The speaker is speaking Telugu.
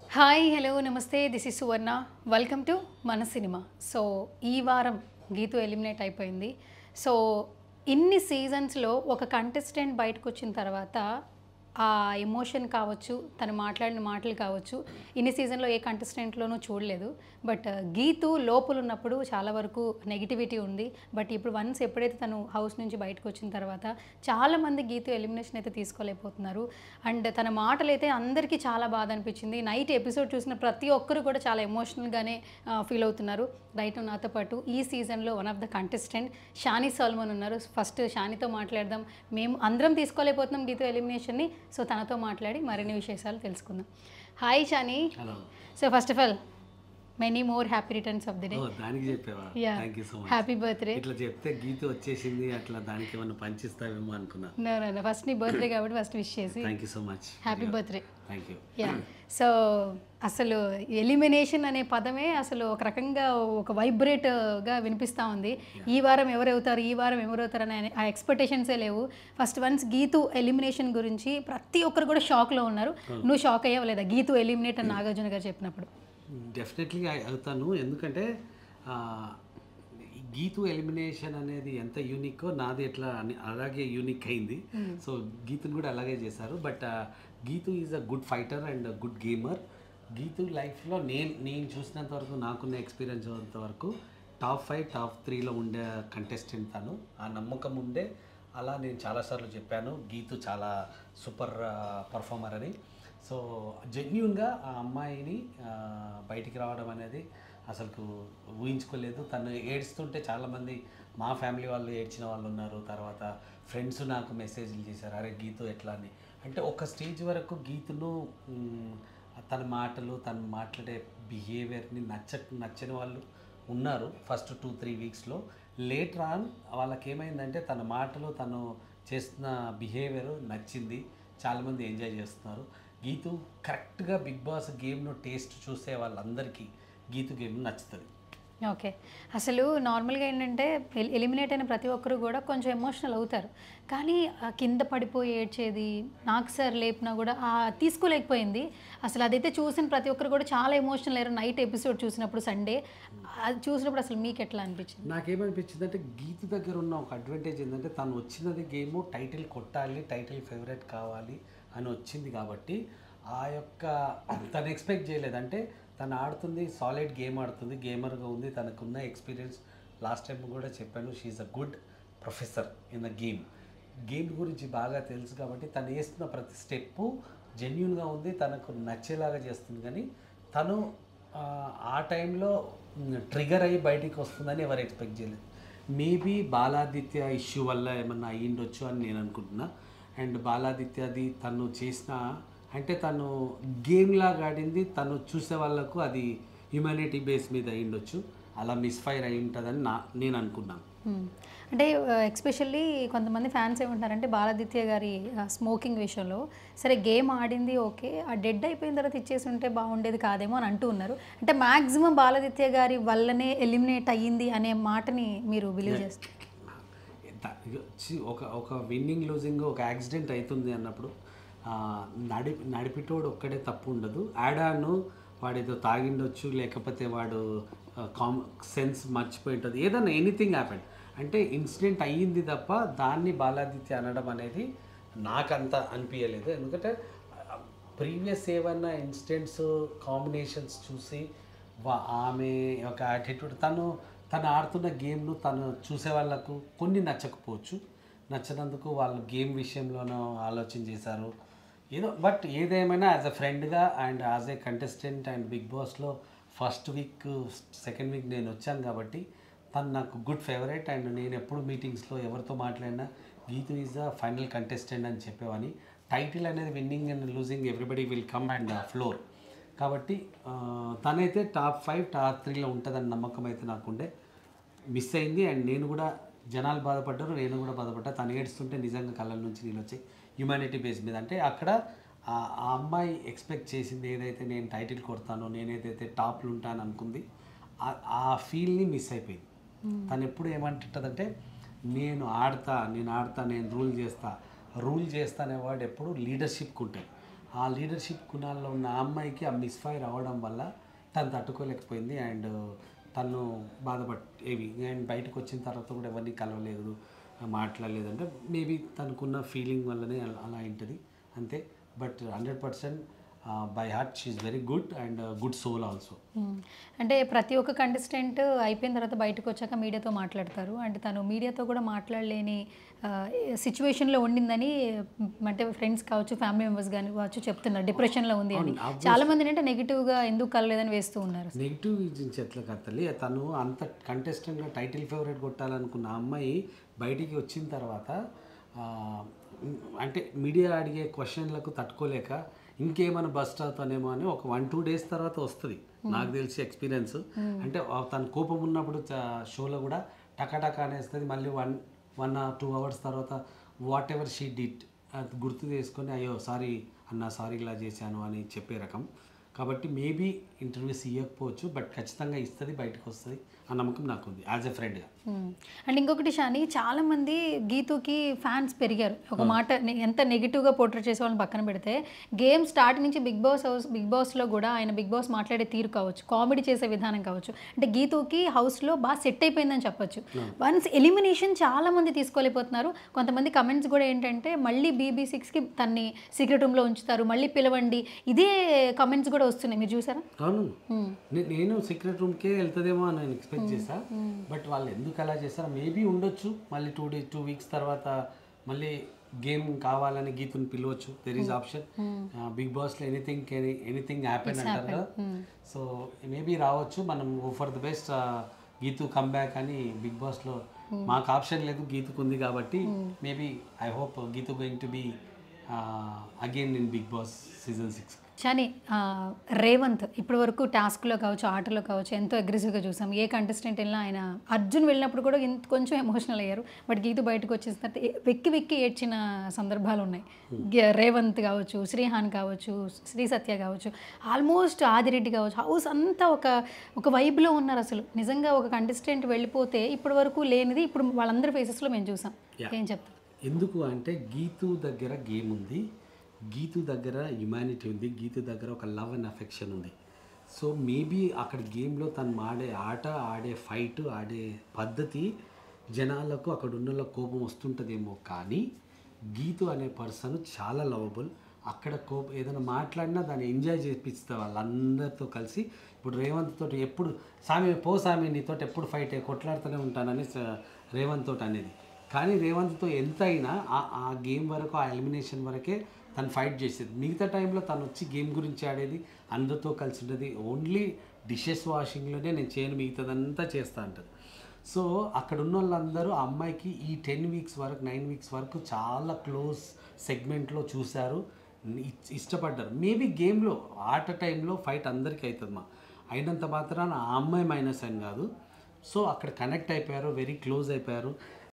హాయ్ హలో నమస్తే this is Suvarna welcome to మన సినిమా సో ఈ వారం గీతు ఎలిమినేట్ అయిపోయింది సో ఇన్ని సీజన్స్లో ఒక కంటెస్టెంట్ బయటకు వచ్చిన తర్వాత ఆ ఎమోషన్ కావచ్చు తను మాట్లాడిన మాటలు కావచ్చు ఇన్ని సీజన్లో ఏ కంటెస్టెంట్లోనూ చూడలేదు బట్ గీతు లోపల ఉన్నప్పుడు చాలా వరకు నెగిటివిటీ ఉంది బట్ ఇప్పుడు వన్స్ ఎప్పుడైతే తను హౌస్ నుంచి బయటకు వచ్చిన తర్వాత చాలామంది గీతు ఎలిమినేషన్ అయితే తీసుకోలేకపోతున్నారు అండ్ తన మాటలు అయితే అందరికీ చాలా బాధ అనిపించింది నైట్ ఎపిసోడ్ చూసిన ప్రతి ఒక్కరు కూడా చాలా ఎమోషనల్గానే ఫీల్ అవుతున్నారు రైట్ నాతో పాటు ఈ సీజన్లో one of the contestant Shani Salman ఉన్నారు ఫస్ట్ షానీతో మాట్లాడదాం మేము అందరం తీసుకోలేకపోతున్నాం గీతు ఎలిమినేషన్ని సో తనతో మాట్లాడి మరిన్ని విశేషాలు తెలుసుకుందాం hi Shani hello so first of all many more happy returns of the day ఓ దానికి చెప్పావా Yeah. Thank you so much happy birthday ఇట్లా చెప్తే గీత వచ్చేసింది అట్లా దానికి ఏమన్నా పంచిస్తావేమో అనుకున్నా నో నో ఫస్ట్ నీ బర్త్డే కాబట్టి ఫస్ట్ విష్ చేసి thank you so much happy birthday thank you yeah so అసలు ఎలిమినేషన్ అనే పదమే అసలు ఒక రకంగా ఒక వైబ్రేట్గా వినిపిస్తూ ఉంది ఈ వారం ఎవరు అవుతారు ఈ వారం ఎవరు అవుతారు అనే ఆ ఎక్స్పెక్టేషన్సే లేవు ఫస్ట్ వన్స్ గీతు ఎలిమినేషన్ గురించి ప్రతి ఒక్కరు కూడా షాక్లో ఉన్నారు నువ్వు షాక్ అయ్యావు లేదా గీతు ఎలిమినేట్ అని నాగార్జున గారు చెప్పినప్పుడు డెఫినెట్లీ అవుతాను ఎందుకంటే ఆ, ఈ గీతు ఎలిమినేషన్ అనేది ఎంత యూనిక్కో నాది ఎట్లా అని అలాగే యూనిక్ అయింది సో గీతుని కూడా అలాగే చేశారు but Geethu is a good fighter and good gamer Geethu లైఫ్లో నేను నేను చూసినంత వరకు నాకున్న ఎక్స్పీరియన్స్ అంత వరకు టాప్ ఫైవ్ టాప్ త్రీలో ఉండే కంటెస్టెంట్ తను ఆ నమ్మకం ఉండే అలా నేను చాలాసార్లు చెప్పాను గీతు చాలా సూపర్ పర్ఫార్మర్ అని సో జెన్యున్గా ఆ అమ్మాయిని ఆ, బయటికి రావడం అనేది అసలు ఊహించుకోలేదు తను ఏడుస్తుంటే చాలామంది మా ఫ్యామిలీ వాళ్ళు ఏడ్చిన వాళ్ళు ఉన్నారు తర్వాత ఫ్రెండ్స్ నాకు మెసేజ్లు చేశారు అరే గీతు ఎట్లా అని అంటే ఒక స్టేజ్ వరకు గీతును మ్, తన మాటలు తను మాట్లాడే బిహేవియర్ని నచ్చ నచ్చని వాళ్ళు ఉన్నారు ఫస్ట్ టూ త్రీ వీక్స్లో లేటర్ ఆన్ వాళ్ళకి ఏమైందంటే తన మాటలు తను చేస్తున్న బిహేవియర్ నచ్చింది చాలామంది ఎంజాయ్ చేస్తున్నారు గీతు కరెక్ట్గా బిగ్ బాస్ గేమ్ను టేస్ట్ చూసే వాళ్ళందరికీ గీతు గేమ్ నచ్చుతుంది ఓకే అసలు నార్మల్గా ఏంటంటే ఎల్- ఎలిమినేట్ అయిన ప్రతి ఒక్కరు కూడా కొంచెం ఎమోషనల్ అవుతారు కానీ ఆ కింద పడిపోయి ఏడ్చేది నాకు సార్ లేపినా కూడా ఆ తీసుకోలేకపోయింది అసలు అదైతే చూసిన ప్రతి ఒక్కరు కూడా చాలా ఎమోషనల్ అయ్యారు నైట్ ఎపిసోడ్ చూసినప్పుడు సండే అది చూసినప్పుడు అసలు మీకు ఎట్లా అనిపించింది నాకేమనిపించింది అంటే గీతు దగ్గర ఉన్న ఒక అడ్వాంటేజ్ ఏంటంటే తను వచ్చినది గేమ్ టైటిల్ కొట్టాలి టైటిల్ ఫేవరెట్ కావాలి అని వచ్చింది కాబట్టి ఆ యొక్క తను ఎక్స్పెక్ట్ చేయలేదు అంటే తను ఆడుతుంది సాలిడ్ గేమ్ ఆడుతుంది గేమర్గా ఉంది తనకున్న ఎక్స్పీరియన్స్ లాస్ట్ టైం కూడా చెప్పాను she's a good professor in the game game గురించి బాగా తెలుసు కాబట్టి తను వేస్తున్న ప్రతి స్టెప్పు జెన్యున్గా ఉంది తనకు నచ్చేలాగా చేస్తుంది కానీ తను ఆ, ఆ టైంలో ట్రిగర్ అయ్యి బయటికి వస్తుందని ఎవరు ఎక్స్పెక్ట్ చేయలేదు మేబీ బాలాదిత్య ఇష్యూ వల్ల ఏమన్నా అయ్యిండొచ్చు అని నేను అనుకుంటున్నా అండ్ బాలాదిత్యది తను చేసిన అంటే తను గేమ్ లాగా ఆడింది తను చూసే వాళ్ళకు అది హ్యుమానిటీ బేస్ మీద అయ్యిండొచ్చు అలా మిస్ఫైర్ అయి ఉంటుందని నా నేను అనుకున్నాను Hmm. అంటే ఎక్స్పెషల్లీ కొంతమంది ఫ్యాన్స్ ఏమంటున్నారంటే బాలాదిత్య గారి స్మోకింగ్ విషయంలో సరే గేమ్ ఆడింది ఓకే ఆ డెడ్ అయిపోయిన తర్వాత ఇచ్చేసి ఉంటే బాగుండేది కాదేమో అని అంటూ ఉన్నారు అంటే మాక్సిమం బాలాదిత్య గారి వల్లనే ఎలిమినేట్ అయ్యింది అనే మాటని మీరు బిలీవ్ చేస్తారు ఎంత- ఇగ చి- ఒక ఒక విన్నింగ్ లూజింగ్ ఒక యాక్సిడెంట్ అవుతుంది అన్నప్పుడు ఆ, నడి నడిపిటోడు ఒక్కడే తప్పు ఉండదు యాడాను వాడు ఏదో తాగిండొచ్చు లేకపోతే వాడు కామ్ సెన్స్ మర్చిపోయి ఉంటుంది ఏదన్నా ఎనీథింగ్ హ్యాపెన్ అంటే ఇన్సిడెంట్ అయ్యింది తప్ప దాన్ని బాలాదిత్య అనడం అనేది నాకంత అనిపించలేదు ఎందుకంటే ప్రీవియస్ ఏమన్నా ఇన్సిడెంట్స్ కాంబినేషన్స్ చూసి వా- ఆమె ఒక యాటిట్యూడ్ తను తను ఆడుతున్న గేమ్ను తను చూసే వాళ్ళకు కొన్ని నచ్చకపోవచ్చు నచ్చినందుకు వాళ్ళు గేమ్ విషయంలోనూ ఆలోచన చేశారు ఏదో బట్ ఏదేమైనా యాజ్ అ ఫ్రెండ్గా and as a contestant and big బాస్లో ఫస్ట్ వీక్ సెకండ్ వీక్ నేను వచ్చాను కాబట్టి తను నాకు గుడ్ ఫేవరెట్ అండ్ నేను ఎప్పుడు మీటింగ్స్లో ఎవరితో మాట్లాడినా Geethu is the final contestant అని చెప్పేవాని టైటిల్ అనేది winning and losing everybody will come and floor కాబట్టి ఆ, తనైతే టాప్ ఫైవ్ టాప్ త్రీలో ఉంటుందని నమ్మకం అయితే నాకుండే మిస్ అయింది అండ్ నేను కూడా జనాలు బాధపడ్డారు నేను కూడా బాధపడ్డా తను ఏడుస్తుంటే నిజంగా కళ్ళ నుంచి నేను వచ్చి హ్యుమానిటీ బేస్ మీద అంటే అక్కడ ఆ ఆ అమ్మాయి ఎక్స్పెక్ట్ చేసింది ఏదైతే నేను టైటిల్ కొడతానో నేను ఏదైతే టాప్లు ఉంటాను అనుకుంది ఆ- ఆ ఫీల్ని మిస్ అయిపోయింది తను ఎప్పుడు ఏమంటుంటుందంటే నేను ఆడతా నేను ఆడతా నేను రూల్ చేస్తా రూల్ చేస్తా అనేవాడు ఎప్పుడు లీడర్షిప్కి ఉంటాడు ఆ లీడర్షిప్ గుణాల్లో ఉన్న ఆ అమ్మాయికి ఆ మిస్ఫైర్ అవ్వడం వల్ల తను తట్టుకోలేకపోయింది అండ్ తను బాధపడేవి అండ్ బయటకు వచ్చిన తర్వాత కూడా ఎవరిని కలవలేదు మాట్లాడలేదు అంటే మేబీ తనకున్న ఫీలింగ్ వల్లనే అలా- అలా ఉంటుంది అంతే but hundred percent by heart she's very good and good soul also hmm. అంటే ప్రతి ఒక్క కంటెస్టెంట్ అయిపోయిన తర్వాత బయటకు వచ్చాక మీడియాతో మాట్లాడతారు అంటే తను మీడియాతో కూడా మాట్లాడలేని సిచ్యువేషన్లో ఉండిందని మ్, అంటే ఫ్రెండ్స్ కావచ్చు ఫ్యామిలీ మెంబర్స్ కానీ కావచ్చు చెప్తున్నారు డిప్రెషన్లో ఉంది అని అవును, చాలా మంది అంటే నెగిటివ్గా ఎందుకు కలలేదని వేస్తూ ఉన్నారు నెగిటివ్ చెట్ల కత్తలి తను అంత కంటెస్టెంట్గా టైటిల్ ఫేవరెట్ కొట్టాలనుకున్న అమ్మాయి బయటికి వచ్చిన తర్వాత ఆ, అంటే మీడియా అడిగే క్వశ్చన్లకు తట్టుకోలేక ఇంకేమైనా బస్ట్ అవుతానేమో అని ఒక వన్ టూ డేస్ తర్వాత వస్తుంది నాకు తెలిసి ఎక్స్పీరియన్స్ అంటే ఆ తన కోపం ఉన్నప్పుడు షోలో కూడా టకాటక అనేస్తుంది మళ్ళీ one one or two hours తర్వాత వాట్ ఎవర్ షీ డిట్ అది గుర్తు చేసుకొని అయ్యో సారీ అన్న సారీ ఇలా చేశాను అని చెప్పే రకం కాబట్టి మేబీ ఇంటర్వ్యూస్ ఇవ్వకపోవచ్చు బట్ ఖచ్చితంగా ఇస్తుంది బయటకు వస్తుంది ఆ నమ్మకం నాకు ఉంది యాజ్ ఎ ఫ్రెండ్గా అండ్ ఇంకొకటి షాని చాలా మంది గీతుకి ఫ్యాన్స్ పెరిగారు ఒక మాట నె- ఎంత నెగిటివ్గా పోర్ట్రేట్ చేసే వాళ్ళని పక్కన పెడితే గేమ్ స్టార్ట్ నుంచి బిగ్ బాస్ హౌస్ బిగ్ బాస్లో కూడా ఆయన బిగ్ బాస్ మాట్లాడే తీరు కావచ్చు కామెడీ చేసే విధానం కావచ్చు అంటే గీతుకి హౌస్లో బాగా సెట్ అయిపోయిందని చెప్పొచ్చు వన్స్ ఎలిమినేషన్ చాలా మంది తీసుకోలేకపోతున్నారు కొంతమంది కమెంట్స్ కూడా ఏంటంటే మళ్ళీ బీబీ సిక్స్కి తన్ని సీక్రెట్ రూమ్లో ఉంచుతారు మళ్ళీ పిలవండి ఇదే కమెంట్స్ కూడా వస్తున్నాయి మీరు చూసారా అవును నే- నేను సీక్రెట్ రూమ్కే వెళ్తుందేమో అని నేను ఎక్స్పెక్ట్ చేశా బట్ వాళ్ళు ఎందుకు అలా చేస్తారో మేబీ ఉండొచ్చు మళ్ళీ టూ డేస్ టూ వీక్స్ తర్వాత మళ్ళీ గేమ్ కావాలని గీతుని పిలవచ్చు దెర్ ఈజ్ ఆప్షన్ బిగ్ బాస్లో ఎనీథింగ్ ఎనీథింగ్ హ్యాపెన్ అంటారు కదా సో మేబీ రావచ్చు మనం for the best Geethu come back అని బిగ్ బాస్లో మాకు ఆప్షన్ లేదు గీతుకు ఉంది కాబట్టి maybe I hope Geethu going to be again in Bigg Boss season six కానీ ఆ, రేవంత్ ఇప్పటి వరకు టాస్క్లో కావచ్చు ఆటలో కావచ్చు ఎంతో అగ్రెసివ్గా చూసాం ఏ కంటెస్టెంట్ వెళ్ళినా ఆయన అర్జున్ వెళ్ళినప్పుడు కూడా ఇంత కొంచెం ఎమోషనల్ అయ్యారు బట్ గీతు బయటకు వచ్చేసిన తర్వాత ఏ- వెక్కి వెక్కి ఏడ్చిన సందర్భాలు ఉన్నాయి గే- రేవంత్ కావచ్చు శ్రీహాన్ కావచ్చు శ్రీ సత్య కావచ్చు ఆల్మోస్ట్ ఆదిరెడ్డి కావచ్చు హౌస్ అంతా ఒక ఒక వైబ్లో ఉన్నారు అసలు నిజంగా ఒక కంటెస్టెంట్ వెళ్ళిపోతే ఇప్పటి వరకు లేనిది ఇప్పుడు వాళ్ళందరి ఫేసెస్లో మేము చూసాం Yeah. ఏం చెప్తారు ఎందుకు అంటే గీతు దగ్గర గేమ్ ఉంది గీతు దగ్గర హ్యుమానిటీ ఉంది గీతు దగ్గర ఒక లవ్ అండ్ అఫెక్షన్ ఉంది సో మేబీ అక్కడ గేమ్లో తను ఆడే ఆట ఆడే ఫైట్ ఆడే పద్ధతి జనాలకు అక్కడ ఉన్న వాళ్ళకి కోపం వస్తుంటుందేమో కానీ గీతు అనే పర్సన్ చాలా లవబుల్ అక్కడ కోపం ఏదైనా మాట్లాడినా దాన్ని ఎంజాయ్ చేపిస్తే వాళ్ళందరితో కలిసి ఇప్పుడు రేవంత్ తోటి ఎప్పుడు సామి పో సామి నీతో ఎప్పుడు ఫైట్ కొట్లాడుతూనే ఉంటానని స- రేవంత్ తోటి అనేది కానీ రేవంత్తో ఎంత అయినా ఆ ఆ గేమ్ వరకు ఆ ఎలిమినేషన్ వరకే తను ఫైట్ చేసేది మిగతా టైంలో తను వచ్చి గేమ్ గురించి ఆడేది అందరితో కలిసి ఉండేది ఓన్లీ డిషెస్ వాషింగ్లోనే నేను చేయను మిగతాదంతా చేస్తా అంటది సో అక్కడ ఉన్న వాళ్ళందరూ ఆ అమ్మాయికి ఈ టెన్ వీక్స్ వరకు నైన్ వీక్స్ వరకు చాలా క్లోజ్ సెగ్మెంట్లో చూశారు ఇ- ఇష్టపడ్డారు మేబీ గేమ్లో ఆట టైంలో ఫైట్ అందరికీ అవుతుంది మా అయినంత మాత్రాన ఆ అమ్మాయి మైనస్ అని కాదు సో అక్కడ కనెక్ట్ అయిపోయారు వెరీ క్లోజ్ అయిపోయారు